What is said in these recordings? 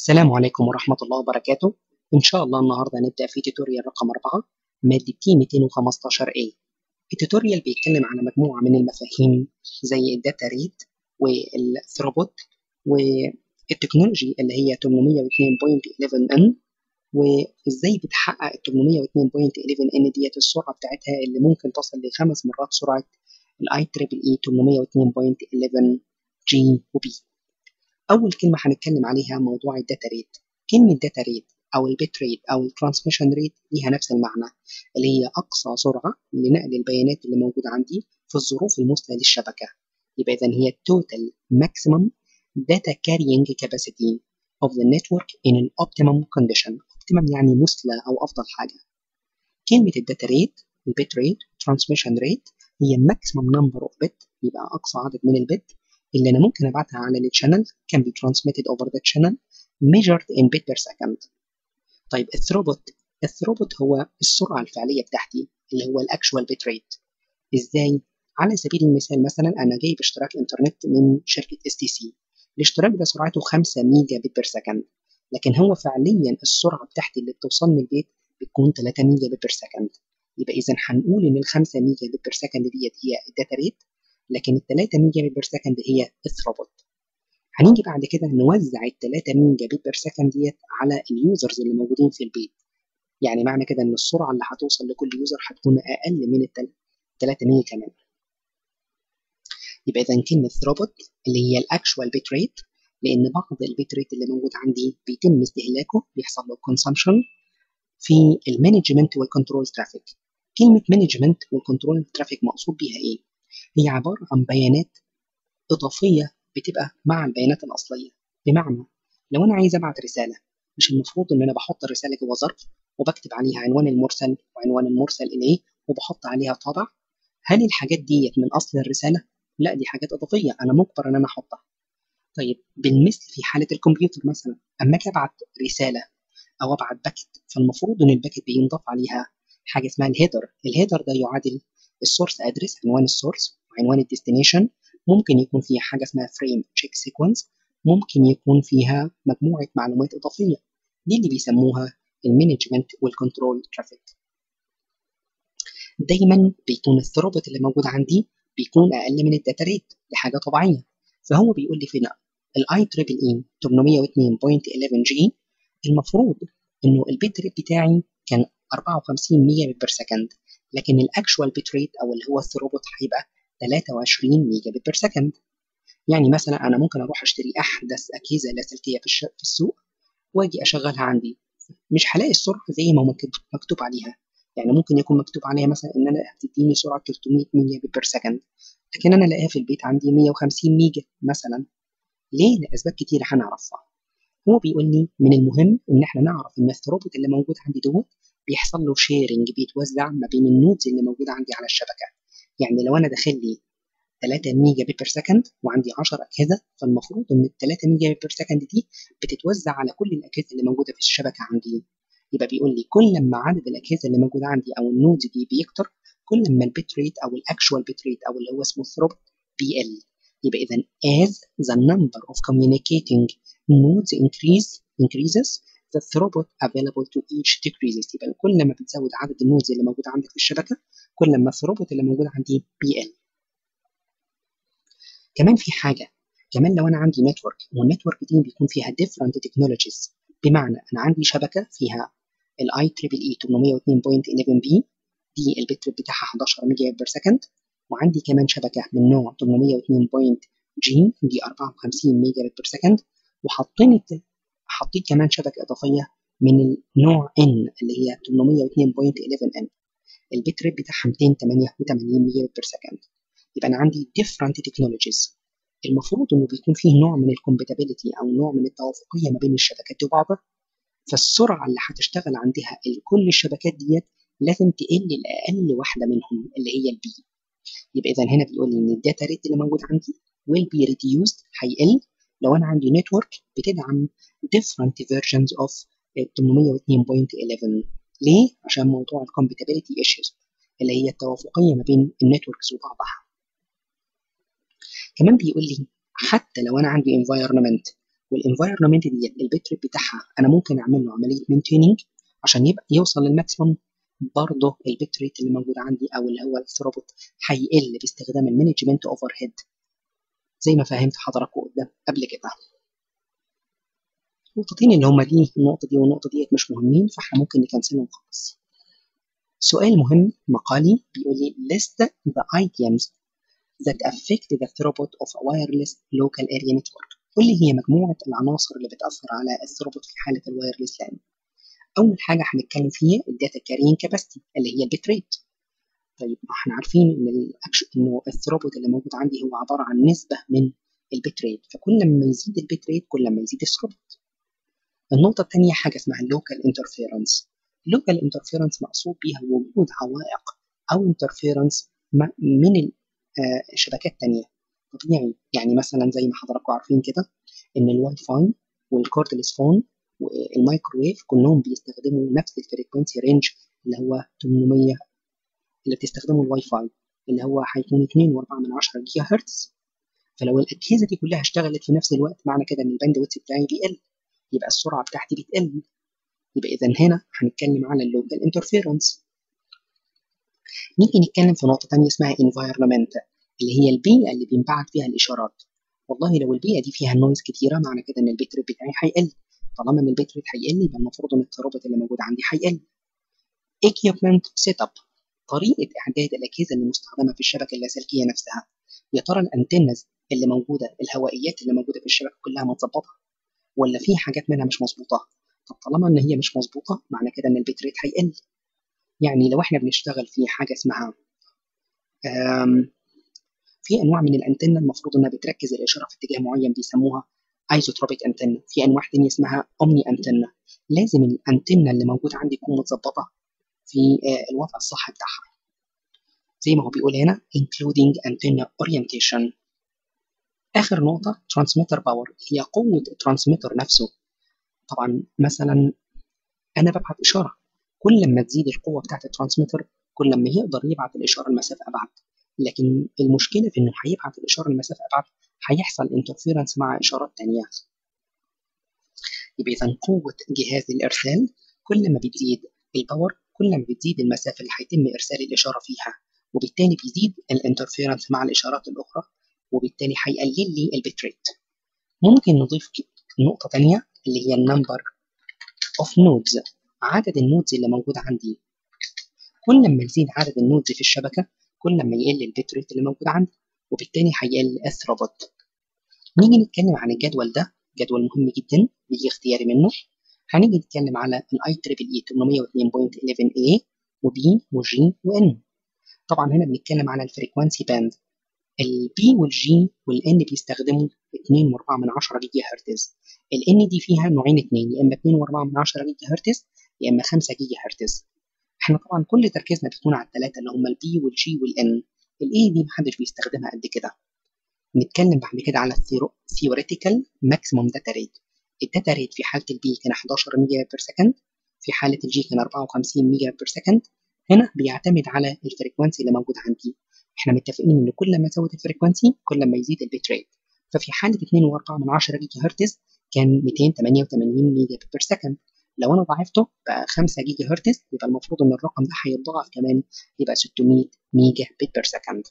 السلام عليكم ورحمة الله وبركاته إن شاء الله النهاردة هنبدأ في توتوريال رقم 4 مادة تي 215A التوتوريال بيتكلم على مجموعة من المفاهيم زي الداتا ريت والثروبوت والتكنولوجي اللي هي 802.11n وازاي بتحقق ال 802.11n ديت السرعة بتاعتها اللي ممكن تصل لخمس مرات سرعة الاي تريبل اي 802.11g و b اول كلمه هنتكلم عليها موضوع الداتا ريت كلمه داتا ريت او البيت ريت او الترانسميشن ريت ليها نفس المعنى اللي هي اقصى سرعه لنقل البيانات اللي موجوده عندي في الظروف المثلى للشبكه يبقى اذا هي التوتال ماكسيمم data carrying capacity of the network in an optimum condition optimum يعني مثلى او افضل حاجه كلمه الداتا ريت البيت ريت ترانسميشن ريت هي maximum number of bit يبقى اقصى عدد من البت اللي انا ممكن ابعتها على الشانل can be transmitted over the channel measured in bit per second طيب الثروبوت الثروبوت هو السرعه الفعليه بتاعتي اللي هو الاكشوال بيت ريت ازاي على سبيل المثال مثلا انا جايب اشتراك انترنت من شركه اس تي سي الاشتراك ده سرعته 5 ميجا بت بير سكند لكن هو فعليا السرعه بتاعتي اللي بتوصلني البيت بتكون 3 ميجا بت بير سكند يبقى اذا هنقول ان ال 5 ميجا بت بير سكند ديت هي الداتا ريت لكن ال 3 ميجا بت بير سكند هي الثروبوت هنيجي بعد كده نوزع ال 3 ميجا بت بير سكند ديت على اليوزرز اللي موجودين في البيت يعني معنى كده ان السرعه اللي هتوصل لكل يوزر هتكون اقل من ال 3 ميجا كمان يبقى اذا كلمه ثروبوت اللي هي الاكشوال بيت ريت لان بعض البيت ريت اللي موجود عندي بيتم استهلاكه بيحصل له كونسامشن في المانجمنت والكنترول ترافيك كلمه مانجمنت والكنترول ترافيك مقصود بيها ايه هي عباره عن بيانات اضافيه بتبقى مع البيانات الاصليه بمعنى لو انا عايز ابعت رساله مش المفروض ان انا بحط الرساله جوه ظرف وبكتب عليها عنوان المرسل وعنوان المرسل اليه وبحط عليها طابع هل الحاجات ديت من اصل الرساله لا دي حاجات اضافيه انا مجبر ان انا احطها طيب بالمثل في حاله الكمبيوتر مثلا اما اجي ابعت رساله او ابعت باكت فالمفروض ان الباكت بينضاف عليها حاجه اسمها الهيدر الهيدر ده يعادل السورس ادرس عنوان السورس وعنوان الديستنيشن ممكن يكون فيها حاجه اسمها فريم تشيك سيكونس ممكن يكون فيها مجموعه معلومات اضافيه دي اللي بيسموها المانجمنت والكنترول ترافيك دايما بيكون الثروبوت اللي موجود عندي بيكون اقل من الداتا ريت دي حاجه طبيعيه فهو بيقول لي فين الاي تريبل اي 802.11 جي المفروض انه البيت ريت بتاعي كان 54 ميجا بت بير سكند لكن الاكشوال بيت ريت او اللي هو الثروبوت هيبقى 23 ميجا بت بير سكند يعني مثلا انا ممكن اروح اشتري احدث اجهزه لاسلكيه في, في السوق واجي اشغلها عندي مش هلاقي السرعه زي ما مكتوب عليها يعني ممكن يكون مكتوب عليها مثلا ان انا هتديني سرعه 300 ميجا بت بير سكند لكن انا الاقيها في البيت عندي 150 ميجا مثلا ليه لاسباب كتيره هنعرفها هو بيقول لي من المهم ان احنا نعرف ان الثروبوت اللي موجود عندي دوت بيحصل له شيرنج بيتوزع ما بين النودز اللي موجوده عندي على الشبكه يعني لو انا داخل لي 3 ميجا بت بير سكند وعندي 10 اجهزه فالمفروض ان ال 3 ميجا بت بير سكند دي بتتوزع على كل الاجهزه اللي موجوده في الشبكه عندي يبقى بيقول لي كل ما عدد الاجهزه اللي موجوده عندي او النودز دي بيكتر كل ما البيت ريت او الاكشوال بيت ريت او اللي هو اسمه الثروبوت بيقل يبقى اذا as the number of communicating nodes increase increases the throughput available to each decreases يبقى كل ما بتزود عدد النودز اللي موجوده عندك في الشبكه كل ما الثروبوت اللي موجود عندي بيقل كمان في حاجه كمان لو انا عندي نتورك والنتورك دي بيكون فيها different technologies بمعنى انا عندي شبكه فيها الاي تريبل اي 802.11 بي دي البت بتاعها 11 ميجا بير سكند وعندي كمان شبكه من نوع 802. جي دي 54 ميجا بت بير سكند وحاطين حطيت كمان شبكه اضافيه من النوع ان اللي هي 802.11 ان البت ريت بتاعها 288 ميجا بت بير سكند يبقى انا عندي different technologies المفروض انه بيكون فيه نوع من الكومباتيبيليتي او نوع من التوافقيه ما بين الشبكات دي وبعضها فالسرعه اللي هتشتغل عندها كل الشبكات ديت لازم تقل لاقل واحده منهم اللي هي البي يبقى اذا هنا بيقول لي ان الداتا ريت اللي موجود عندي will be reduced هيقل لو انا عندي نتورك بتدعم different versions of 802.11 ليه؟ عشان موضوع الكومباتيبيليتي ايشوز اللي هي التوافقيه ما بين النتوركس وبعضها كمان بيقول لي حتى لو انا عندي environment والانفايرمنت ديت البيت ريت بتاعها انا ممكن اعمل له عمليه مينتيننج عشان يبقى يوصل للماكسيمم برضه البيت ريت اللي موجود عندي او اللي هو الثروبوت هيقل باستخدام المانجمنت اوفر هيد زي ما فهمت حضراتكم قدام قبل كده النقطتين اللي هما دي النقطه دي والنقطه ديت مش مهمين فاحنا ممكن نكنسلهم خالص سؤال مهم مقالي بيقول لي list the items that affect the throughput of a wireless local area network قول لي هي مجموعة العناصر اللي بتأثر على الثروبوت في حالة الوايرلس لان أول حاجة هنتكلم فيها الداتا كارين كاباسيتي اللي هي البيت ريت طيب ما احنا عارفين ان الأكش... انه الثروبوت اللي موجود عندي هو عبارة عن نسبة من البيت ريت فكل ما يزيد البيت ريت كل ما يزيد الثروبوت النقطة الثانية حاجة اسمها اللوكال انترفيرنس اللوكال انترفيرنس مقصود بيها وجود عوائق أو انترفيرنس من شبكات تانية طبيعي يعني مثلا زي ما حضراتكم عارفين كده ان الواي فاي والكوردلس فون والمايكروويف كلهم بيستخدموا نفس الفريكونسي رينج اللي هو 800 اللي بتستخدمه الواي فاي اللي هو هيكون 2.4 جيجا هرتز فلو الاجهزه دي كلها اشتغلت في نفس الوقت معنى كده ان الباند ويدث بتاعي بيقل يبقى السرعه بتاعتي بتقل يبقى اذا هنا هنتكلم على اللوكال انترفيرنس نيجي نتكلم في نقطه ثانيه اسمها environment اللي هي البيئه اللي بينبعت فيها الاشارات والله لو البيئه دي فيها نويز كتيره معنى كده ان البيت ريت بتاعي هيقل طالما ان البيت ريت هيقل يبقى المفروض ان الترابط اللي موجود عندي هيقل equipment setup طريقه اعداد الاجهزه المستخدمه في الشبكه اللاسلكيه نفسها يا ترى الانتنز اللي موجوده الهوائيات اللي موجوده في الشبكه كلها متظبطه ولا في حاجات منها مش مظبوطه طب طالما ان هي مش مظبوطه معنى كده ان البيت ريت هيقل يعني لو احنا بنشتغل في حاجه اسمها في انواع من الانتنه المفروض انها بتركز الاشاره في اتجاه معين بيسموها ايزوتروبيك انتنه في انواع تانية اسمها اومني انتنه لازم الانتنه اللي موجوده عندي تكون متظبطه في الوضع الصح بتاعها زي ما هو بيقول هنا including antenna orientation اخر نقطه transmitter power هي قوه الترانسميتر نفسه طبعا مثلا انا ببعت اشاره كل ما تزيد القوه بتاعت الترانسميتر كل ما يقدر يبعت الاشاره لمسافه ابعد لكن المشكله في انه هيبعت الاشاره لمسافه ابعد هيحصل انترفيرنس مع اشارات تانية يبقى اذا قوه جهاز الارسال كل ما بتزيد الباور كل ما بتزيد المسافه اللي هيتم ارسال الاشاره فيها وبالتالي بيزيد الانترفيرنس مع الاشارات الاخرى وبالتالي هيقلل لي البيت ريت ممكن نضيف نقطه تانية اللي هي النمبر اوف نودز عدد النودز اللي موجود عندي كل ما يزيد عدد النودز في الشبكه كل ما يقل البيت ريت اللي موجود عندي وبالتالي هيقل الثروبوت نيجي نتكلم عن الجدول ده جدول مهم جدا بيجي اختياري منه هنيجي نتكلم على الاي تريبل اي 802.11a وبي وجي وان طبعا هنا بنتكلم على الفريكوانسي باند البي والجي والان بيستخدموا 2.4 جيجا هرتز الان دي فيها نوعين اثنين يا اما 2.4 جيجا هرتز يا اما 5 جيجا هرتز احنا طبعا كل تركيزنا بيكون على الثلاثه اللي هم البي والجي والان الاي دي محدش بيستخدمها قد كده نتكلم بعد كده على الثيوريتيكال ماكسيموم داتا ريت الداتا ريت في حاله البي كان 11 ميجا بير سكند في حاله الجي كان 54 ميجا بير سكند هنا بيعتمد على الفريكوانسي اللي موجود عندي احنا متفقين ان كل ما زود الفريكوانسي كل ما يزيد البيت ريت ففي حاله 2.4 جيجا هرتز كان 288 ميجا بير سكند لو انا ضاعفته بقى 5 جيجا هرتز يبقى المفروض ان الرقم ده هيتضاعف كمان يبقى 600 ميجا بت بير سكند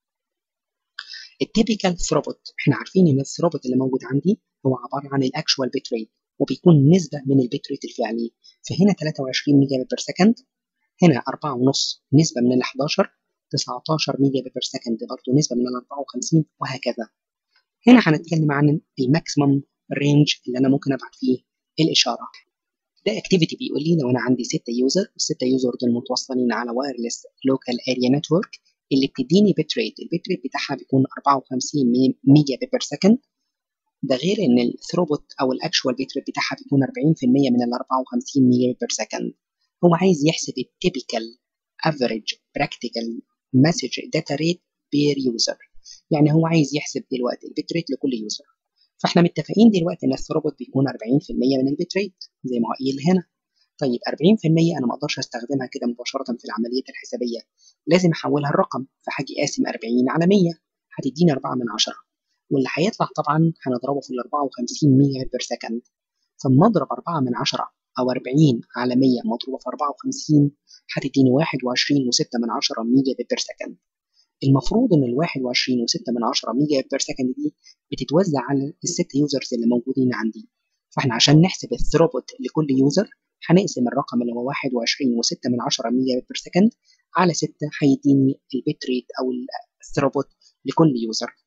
التيبيكال ثروبوت احنا عارفين ان الثروبوت اللي موجود عندي هو عباره عن الاكشوال بيت ريت وبيكون نسبه من البيت ريت الفعلي فهنا 23 ميجا بت بير سكند هنا 4.5 نسبه من ال 11 19 ميجا بت بير سكند برضه نسبه من ال 54 وهكذا هنا هنتكلم عن الماكسيمم رينج اللي انا ممكن ابعت فيه الاشاره ده اكتيفيتي بيقول لي لو انا عندي 6 يوزر والستة يوزر دول متوصلين على وايرلس لوكال اريا نتورك اللي بتديني بت ريت البت ريت بتاعها بيكون 54 ميجا بت بير سكند ده غير ان الثروبوت او الاكشوال بت ريت بتاعها بيكون 40% من ال 54 ميجا بت بير سكند هو عايز يحسب التيبيكال افريج براكتيكال مسج داتا ريت بير يوزر يعني هو عايز يحسب دلوقتي البت ريت لكل يوزر فاحنا متفقين دلوقتي ان الثروبوت بيكون 40% من البت ريت زي ما هو قايل هنا طيب 40% انا ما اقدرش استخدمها كده مباشره في العمليه الحسابيه لازم احولها الرقم فهاجي قاسم 40 على 100 هتديني 4 من 10 واللي هيطلع طبعا هنضربه في ال 54 ميجا بير سكند فلما اضرب 4 من 10 او 40 على 100 مضروبه في 54 هتديني 21 و6 من 10 ميجا بير سكند المفروض ان ال 21 و6 من 10 ميجا بير سكند دي بتتوزع على الست يوزرز اللي موجودين عندي فاحنا عشان نحسب الثروبوت لكل يوزر هنقسم الرقم اللي هو 21 و6 من 10 ميجا بير سكند على 6 هيديني البيت ريت او الثروبوت لكل يوزر